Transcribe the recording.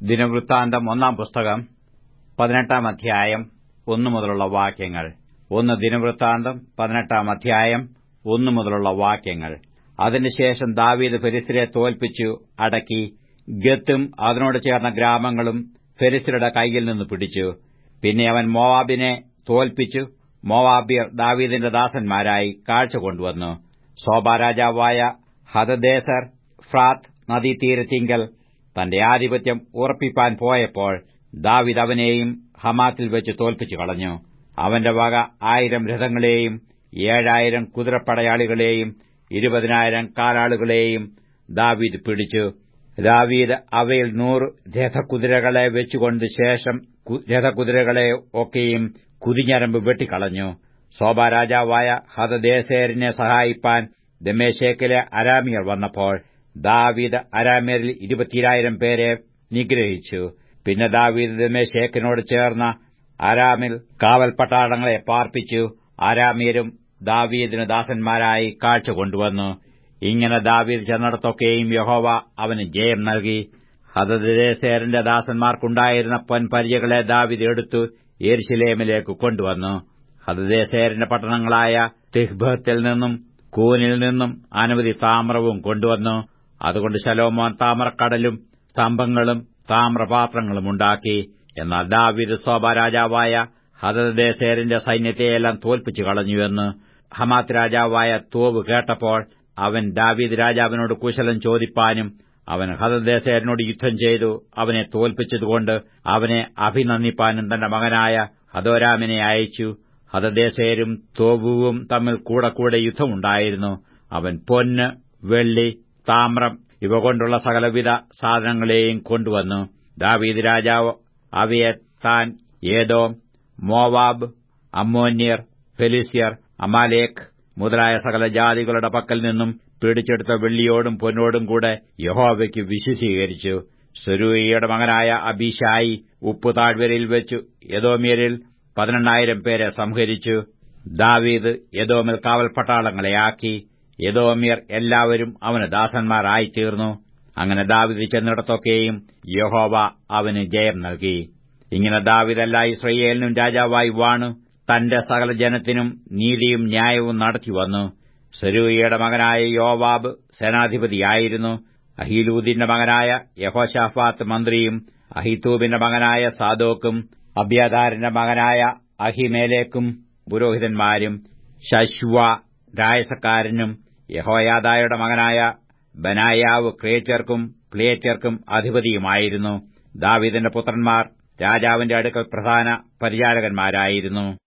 ദിനവൃത്താന്തം ഒന്നാം പുസ്തകം പതിനെട്ടാം അധ്യായം ഒന്നു മുതലുള്ള വാക്യങ്ങൾ ഒന്ന് ദിനവൃത്താന്തം പതിനെട്ടാം അധ്യായം ഒന്നു മുതലുള്ള വാക്യങ്ങൾ അതിനുശേഷം ദാവീദ് ഫെരിസ്തരെ തോൽപ്പിച്ചു അടക്കി ഗത്തും അതിനോട് ചേർന്ന ഗ്രാമങ്ങളും ഫെരിസ്തരുടെ കൈയിൽ നിന്ന് പിടിച്ചു പിന്നെ അവൻ മോവാബിനെ തോൽപ്പിച്ചു മോവാബ്യർ ദാവീദിന്റെ ദാസന്മാരായി കാഴ്ച കൊണ്ടുവന്നു ശോഭാരാജാവായ ഹദദേസർ ഫ്രാത്ത് നദീതീരത്തിങ്കൽ തന്റെ ആധിപത്യം ഉറപ്പിപ്പാൻ പോയപ്പോൾ ദാവിദ് അവനെയും ഹമാത്തിൽ വെച്ച് തോൽപ്പിച്ചു കളഞ്ഞു അവന്റെ വക ആയിരം രഥങ്ങളെയും ഏഴായിരം കുതിരപ്പടയാളികളെയും ഇരുപതിനായിരം കാലാളുകളെയും ദാവീദ് പിടിച്ചു ദാവീദ് അവയിൽ നൂറ് രഥകുതിരകളെ വെച്ചുകൊണ്ട് ശേഷം രഥകുതിരകളെ ഒക്കെയും കുതിഞ്ഞരമ്പ് വെട്ടിക്കളഞ്ഞു ശോഭാരാജാവായ ഹതദേശേരിനെ സഹായിപ്പാൻ ദമേശേക്കിലെ അരാമിയർ വന്നപ്പോൾ ദാവീദ് അരാമ്യരിൽ ഇരുപത്തിരായിരം പേരെ നിഗ്രഹിച്ചു പിന്നെ ദാവീദ് ദമേശേക്കിനോട് ചേർന്ന അരാമിൽ കാവൽ പട്ടാളങ്ങളെ പാർപ്പിച്ചു അരാമ്യരും ദാവീദിന് ദാസന്മാരായി കാഴ്ച കൊണ്ടുവന്നു ഇങ്ങനെ ദാവീദ് ചെന്നിടത്തൊക്കെയും യഹോവ അവന് ജയം നൽകി ഹദദേശേരന്റെ ദാസന്മാർക്കുണ്ടായിരുന്ന പൊൻപരിചകളെ ദാവീദ് എടുത്തു യെരുശലേമിലേക്ക് കൊണ്ടുവന്നു ഹദദേശേരന്റെ പട്ടണങ്ങളായ തിഹ്ബത്തിൽ നിന്നും കൂനിൽ നിന്നും അനവധി താമ്രവും കൊണ്ടുവന്നു അതുകൊണ്ട് ശലോമോൻ താമ്രക്കടലും സ്തംഭങ്ങളും താമ്രപാത്രങ്ങളും ഉണ്ടാക്കി എന്നാൽ ദാവീദ് സോബ രാജാവായ ഹദദേശേരിന്റെ സൈന്യത്തെയെല്ലാം തോൽപ്പിച്ചു കളഞ്ഞുവെന്ന് ഹമാത്ത് രാജാവായ തോവ് കേട്ടപ്പോൾ അവൻ ദാവീദ് രാജാവിനോട് കുശലം ചോദിപ്പാനും അവൻ ഹദദേശേരനോട് യുദ്ധം ചെയ്തു അവനെ തോൽപ്പിച്ചതുകൊണ്ട് അവനെ അഭിനന്ദിപ്പാനും തന്റെ മകനായ ഹദോരാമിനെ അയച്ചു ഹദദേശേരും തോവുവും തമ്മിൽ കൂടെ കൂടെ യുദ്ധമുണ്ടായിരുന്നു അവൻ പൊന്ന് വെള്ളി താമ്രം ഇവ കൊണ്ടുള്ള സകലവിധ സാധനങ്ങളെയും കൊണ്ടുവന്നു ദാവീദ് രാജാവ് അവയെ താൻ ഏതോം മോവാബ് അമ്മോന്യർ ഫെലിസ്യർ അമാലേഖ് മുതലായ സകല ജാതികളുടെ പക്കൽ നിന്നും പിടിച്ചെടുത്ത വെള്ളിയോടും പൊന്നോടും കൂടെ യഹോവയ്ക്ക് വിശുദ്ധീകരിച്ചു സെരൂയയുടെ മകനായ അബീഷായി ഉപ്പു താഴ്വരയിൽ വെച്ചു യദോമ്യരിൽ പതിനെണ്ണായിരം പേരെ സംഹരിച്ചു ദാവീദ് യദോമിൽ കാവൽ പട്ടാളങ്ങളെ ആക്കി യദോമ്യർ എല്ലാവരും അവന് ദാസന്മാരായിത്തീർന്നു അങ്ങനെ ദാവിദ് ചെന്നിടത്തൊക്കെയും യഹോവ അവന് ജയം നൽകി ഇങ്ങനെ ദാവിദ് എല്ലാ ഇസ്രയേലിനും രാജാവായി വാണു തന്റെ സകല ജനത്തിനും നീതിയും ന്യായവും നടത്തിവന്നു സെരൂയയുടെ മകനായ യോവാബ് സേനാധിപതിയായിരുന്നു അഹീലൂദിന്റെ മകനായ യഹോഷാഫാത്ത് മന്ത്രിയും അഹിത്തൂബിന്റെ മകനായ സാദോക്കും അബ്യാദാരിന്റെ മകനായ അഹിമേലേക്കും പുരോഹിതന്മാരും ശശ്വ രായസക്കാരനും യഹോയാദായുടെ മകനായ ബനായാവ് ക്രേറ്റർക്കും പ്ലേറ്റർക്കും അധിപതിയുമായിരുന്നു ദാവീദിന്റെ പുത്രന്മാർ രാജാവിന്റെ അടുക്കൽ പ്രധാന പരിചാരകന്മാരായിരുന്നു